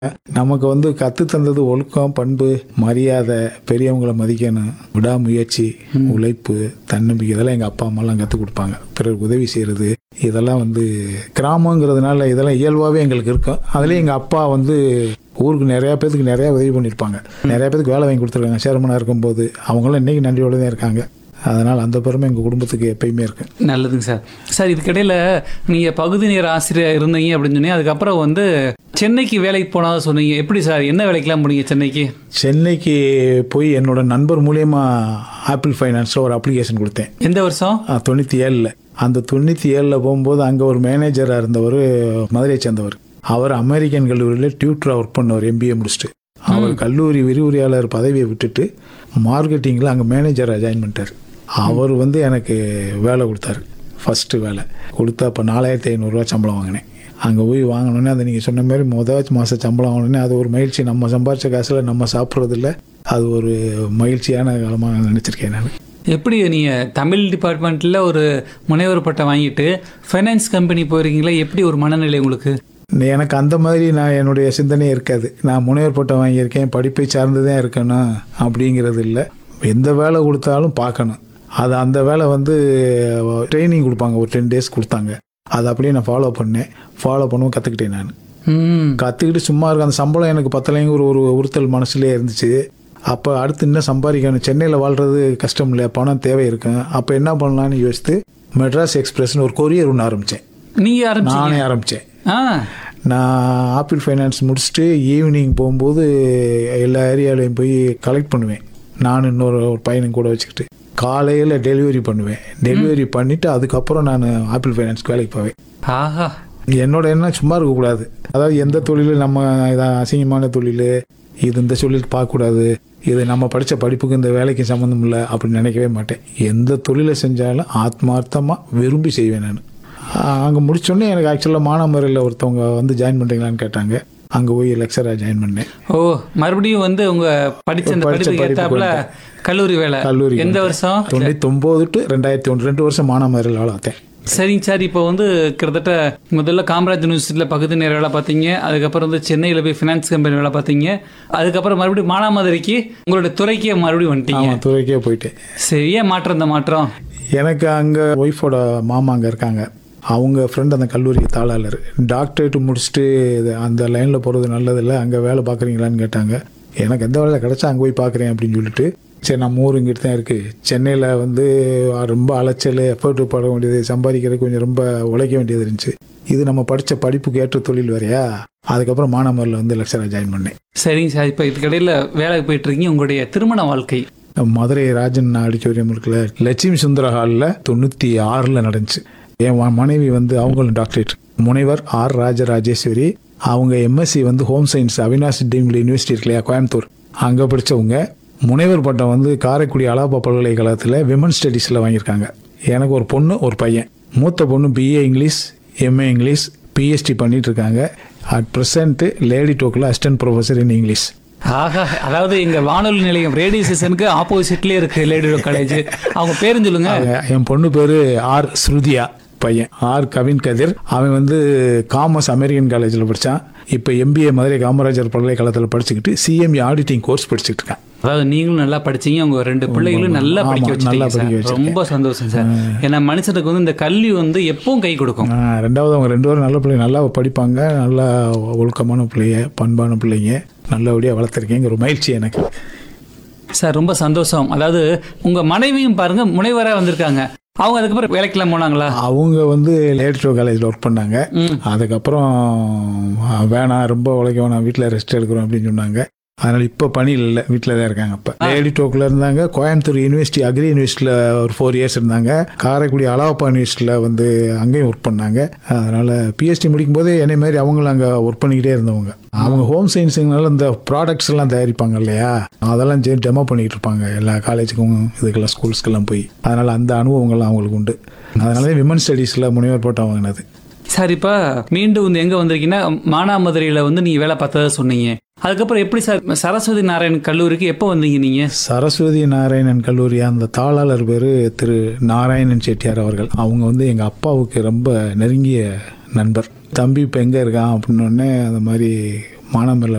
நமக்கு வந்து கத்து தந்தது ஒழுக்கம் பண்பு மரியாதை பெரியவங்களை மதிக்கணும் விடாமுயற்சி உழைப்பு தன்னம்பிக்கை இதெல்லாம் எங்கள் அப்பா அம்மாலாம் கற்றுக் கொடுப்பாங்க பிறருக்கு உதவி செய்கிறது இதெல்லாம் வந்து கிராமங்கிறதுனால இதெல்லாம் இயல்பாகவே எங்களுக்கு இருக்கும் அதுலேயும் எங்கள் அப்பா வந்து ஊருக்கு நிறையா பேத்துக்கு நிறையா உதவி பண்ணியிருப்பாங்க நிறையா பேத்துக்கு வேலை வாங்கி கொடுத்துருக்காங்க சேர்மனாக இருக்கும்போது அவங்களும் இன்னைக்கு நன்றியோட தான் இருக்காங்க அதனால் அந்த பெருமை எங்கள் குடும்பத்துக்கு எப்பயுமே இருக்கு நல்லதுங்க சார் சார் இதுக்கிடையில் நீங்கள் பகுதி நேர ஆசிரியர் இருந்தீங்க அப்படின்னு சொன்னீங்க அதுக்கப்புறம் வந்து சென்னைக்கு வேலைக்கு போனதா சொன்னீங்க எப்படி சார் என்ன வேலைக்கெல்லாம் போனீங்க சென்னைக்கு சென்னைக்கு போய் என்னோட நண்பர் மூலியமா ஆப்பிள் ஃபைனான்ஸில் ஒரு அப்ளிகேஷன் கொடுத்தேன் எந்த வருஷம் தொண்ணூற்றி ஏழில் அந்த தொண்ணூற்றி ஏழில் போகும்போது அங்கே ஒரு மேனேஜராக இருந்தவர் மதுரையை சேர்ந்தவர் அவர் அமெரிக்கன் கல்லூரியில் டியூட்டராக ஒர்க் பண்ணவர் எம்பிஏ முடிச்சுட்டு அவர் கல்லூரி விரிவுரையாளர் பதவியை விட்டுட்டு மார்க்கெட்டிங்கில் அங்கே மேனேஜராக ஜாயின் பண்ணிட்டார் அவர் வந்து எனக்கு வேலை கொடுத்தாரு ஃபஸ்ட்டு வேலை கொடுத்து அப்போ நாலாயிரத்தி ஐநூறுரூவா சம்பளம் வாங்கினேன் அங்கே போய் வாங்கினோன்னே அதை நீங்கள் சொன்ன மாதிரி முதல் மாதம் சம்பளம் வாங்கினோன்னே அது ஒரு மகிழ்ச்சி நம்ம சம்பாரிச்ச காசில் நம்ம சாப்பிட்றதில்ல அது ஒரு மகிழ்ச்சியான காலமாக நான் நினச்சிருக்கேன் நான் எப்படி நீங்கள் தமிழ் டிபார்ட்மெண்ட்டில் ஒரு முனைவர் பட்டம் வாங்கிட்டு ஃபைனான்ஸ் கம்பெனி போயிருக்கீங்களா எப்படி ஒரு மனநிலை உங்களுக்கு எனக்கு அந்த மாதிரி நான் என்னுடைய சிந்தனையே இருக்காது நான் முனைவர் பட்டம் வாங்கியிருக்கேன் படிப்பை சார்ந்து தான் இருக்கணும் அப்படிங்கிறது இல்லை எந்த வேலை கொடுத்தாலும் பார்க்கணும் அது அந்த வேலை வந்து ட்ரைனிங் கொடுப்பாங்க ஒரு டென் டேஸ் கொடுத்தாங்க அதை அப்படியே நான் ஃபாலோ பண்ணேன் ஃபாலோ பண்ணவும் கற்றுக்கிட்டேன் நான் ம் கற்றுக்கிட்டு சும்மா இருக்க அந்த சம்பளம் எனக்கு பத்தலைங்க ஒரு ஒரு உறுத்தல் மனசுலேயே இருந்துச்சு அப்போ அடுத்து இன்னும் சம்பாதிக்கணும் சென்னையில் வாழ்கிறது கஷ்டம் இல்லை பணம் தேவை இருக்கும் அப்போ என்ன பண்ணலான்னு யோசித்து மெட்ராஸ் எக்ஸ்பிரஸ்னு ஒரு கொரியர் ஒன்று ஆரம்பித்தேன் நீங்கள் ஆரம்பிச்சீங்க நானே ஆரம்பித்தேன் ஆ நான் ஆப்பிள் ஃபைனான்ஸ் முடிச்சுட்டு ஈவினிங் போகும்போது எல்லா ஏரியாலையும் போய் கலெக்ட் பண்ணுவேன் நான் இன்னொரு ஒரு பையனும் கூட வச்சுக்கிட்டு காலையில் டெலிவரி பண்ணுவேன் டெலிவரி பண்ணிவிட்டு அதுக்கப்புறம் நான் ஆப்பிள் ஃபைனான்ஸ்க்கு வேலைக்கு போவேன் ஆஹா என்னோட எண்ணம் சும்மா இருக்கக்கூடாது அதாவது எந்த தொழில் நம்ம இதான் அசிங்கமான தொழில் இது இந்த தொழில் பார்க்கக்கூடாது இது நம்ம படித்த படிப்புக்கு இந்த வேலைக்கு சம்மந்தம் இல்லை அப்படின்னு நினைக்கவே மாட்டேன் எந்த தொழிலை செஞ்சாலும் ஆத்மார்த்தமாக விரும்பி செய்வேன் நான் அங்கே முடிச்சோடனே எனக்கு ஆக்சுவலாக மானாமரையில் ஒருத்தவங்க வந்து ஜாயின் பண்ணுறீங்களான்னு கேட்டாங்க அங்கே போய் லெக்சராக ஜாயின் பண்ணேன் ஓ மறுபடியும் வந்து உங்க படிச்ச அந்த படிச்ச படிப்புக்கு படிப்புக்கு ஏத்தாப்புல கல்லூரி வேலை கல்லூரி எந்த வருஷம் தொண்ணூத்தொம்போது டு ரெண்டாயிரத்தி ஒன்று ரெண்டு வருஷம் மானாமரையில் வளர்த்தேன் சரிங்க சார் இப்போ வந்து கிட்டத்தட்ட முதல்ல காமராஜ் யூனிவர்சிட்டியில் பகுதி நேர வேலை பார்த்தீங்க அதுக்கப்புறம் வந்து சென்னையில் போய் ஃபினான்ஸ் கம்பெனி வேலை பார்த்தீங்க அதுக்கப்புறம் மறுபடியும் மானாமதுரைக்கு உங்களுடைய துறைக்கே மறுபடியும் வந்துட்டீங்க ஆமாம் துறைக்கே போயிட்டேன் சரி ஏன் மாற்றம் இந்த மாற்றம் எனக்கு அங்கே ஒய்ஃபோட மாமா அங்கே இருக்காங்க அவங்க ஃப்ரெண்ட் அந்த கல்லூரி தாளாளர் டாக்டரேட் முடிச்சுட்டு இது அந்த லைனில் போகிறது நல்லதில்லை அங்கே வேலை பார்க்குறீங்களான்னு கேட்டாங்க எனக்கு எந்த வேலை கிடைச்சா அங்கே போய் பார்க்குறேன் அப்படின்னு சொல்லிட்டு சரி நம்ம ஊர் இங்கிட்டு தான் இருக்குது சென்னையில் வந்து ரொம்ப அலைச்சல் எஃபர்ட் பட வேண்டியது சம்பாதிக்கிறது கொஞ்சம் ரொம்ப உழைக்க வேண்டியது இருந்துச்சு இது நம்ம படித்த படிப்புக்கு ஏற்ற தொழில் வேறையா அதுக்கப்புறம் மானாமரில் வந்து லெக்சராக ஜாயின் பண்ணேன் சரிங்க சார் இப்போ இதுக்கடையில் வேலைக்கு போயிட்டு இருக்கீங்க உங்களுடைய திருமண வாழ்க்கை மதுரை ராஜன் ஆடிட்டோரியம் இருக்குல்ல லட்சுமி சுந்தர ஹாலில் தொண்ணூற்றி ஆறில் நடந்துச்சு என் ம- மனைவி வந்து அவங்களும் டாக்டரேட் முனைவர் ஆர் ராஜராஜேஸ்வரி அவங்க எம்எஸ்சி வந்து home science Avinash deemed university இருக்கு இல்லையா கோயம்புத்தூர் அங்கே படித்தவங்க முனைவர் பட்டம் வந்து காரைக்குடி அலாபா பல்கலைக்கழகத்தில் விமன் ஸ்டடீஸில் வாங்கியிருக்காங்க எனக்கு ஒரு பொண்ணு ஒரு பையன் மூத்த பொண்ணு BA English MA English PhD பண்ணிட்டு இருக்காங்க அட் ப்ரெசன்ட் லேடி டோக்கில் அசிஸ்டன்ட் ப்ரொஃபஸர் இன் இங்கிலீஷ் ஆஹா அதாவது எங்க வானொலி நிலையம் ரேடியோ ஸ்டேஷனுக்கு ஆப்போசிட்லயே இருக்கு லேடி காலேஜ் அவங்க பேரும் சொல்லுங்க என் பொண்ணு பேரு ஆர் ஸ்ருதியா பையன் ஆர் கவின் கதிர் அவன் வந்து காமர்ஸ் அமெரிக்கன் காலேஜில் படித்தான் இப்போ எம்பிஏ மதுரை காமராஜர் பல்கலைக்கழகத்தில் படிச்சுக்கிட்டு சிஎம்இ ஆடிட்டிங் கோர்ஸ் படிச்சுக்கிட்டு இருக்கான் அதாவது நீங்களும் நல்லா படிச்சீங்க உங்க ரெண்டு பிள்ளைகளும் நல்லா ஆமா, படிக்க நல்லா வச்சிட்டீங்க படிக்க சார். வச்சிருக்கேன். ரொம்ப சந்தோஷம் சார் ஏன்னா மனுஷனுக்கு வந்து இந்த கல்வி வந்து எப்பவும் கை கொடுக்கும் ஆ, ரெண்டாவது அவங்க ரெண்டு பேரும் நல்ல பிள்ளைங்க நல்லா படிப்பாங்க நல்லா ஒழுக்கமான பிள்ளைங்க பண்பான பிள்ளைங்க நல்லபடியாக வளர்த்துருக்கேங்க ஒரு மகிழ்ச்சி எனக்கு சார் ரொம்ப சந்தோஷம் அதாவது உங்க மனைவியும் பாருங்க முனைவரா வந்திருக்காங்க அவங்க அதுக்கப்புறம் வேலைக்கெல்லாம் போனாங்களா அவங்க வந்து லேடிட்டோ காலேஜில் ஒர்க் பண்ணாங்க ம். அதுக்கப்புறம் ஆ, வேணாம் ரொம்ப உழைக்க வேணாம் வீட்டில் ரெஸ்ட் எடுக்கிறோம் அப்படின்னு சொன்னாங்க அதனால் இப்போ பணியில் இல்லை வீட்டில் தான் இருக்காங்க இப்போ லேடி டோக்கில் இருந்தாங்க கோயம்புத்தூர் யூனிவர்சிட்டி அக்ரி யூனிவர்சிட்டியில் ஒரு ஃபோர் இயர்ஸ் இருந்தாங்க காரைக்குடி அலாப்பா யூனிவர்சிட்டியில் வந்து அங்கேயும் ஒர்க் பண்ணாங்க அதனால் பிஹெச்டி முடிக்கும் போதே என்னை மாதிரி அவங்களும் அங்கே ஒர்க் பண்ணிக்கிட்டே இருந்தவங்க அவங்க ஹோம் சயின்ஸுங்கனால இந்த ப்ராடக்ட்ஸ் எல்லாம் தயாரிப்பாங்க இல்லையா அதெல்லாம் டெமோ பண்ணிக்கிட்டு இருப்பாங்க எல்லா காலேஜுக்கும் இதுக்கெல்லாம் ஸ்கூல்ஸ்க்கெல்லாம் போய் அதனால் அந்த அனுபவங்கள்லாம் அவங்களுக்கு உண்டு அதனால விமன் ஸ்டடீஸில் முனைவர் போட்டு வாங்கினது சார் இப்போ மீண்டும் வந்து எங்க வந்திருக்கீங்கன்னா மானாமதுரையில வந்து நீங்க வேலை பார்த்ததா சொன்னீங்க அதுக்கப்புறம் எப்படி சார் சரஸ்வதி நாராயண் கல்லூரிக்கு எப்போ வந்தீங்க நீங்க சரஸ்வதி நாராயணன் கல்லூரி அந்த தாளாளர் பேர் திரு நாராயணன் செட்டியார் அவர்கள் அவங்க வந்து எங்கள் அப்பாவுக்கு ரொம்ப நெருங்கிய நண்பர் தம்பி இப்போ எங்கே இருக்கான் அப்படின்னோடனே அந்த மாதிரி மானாமரில்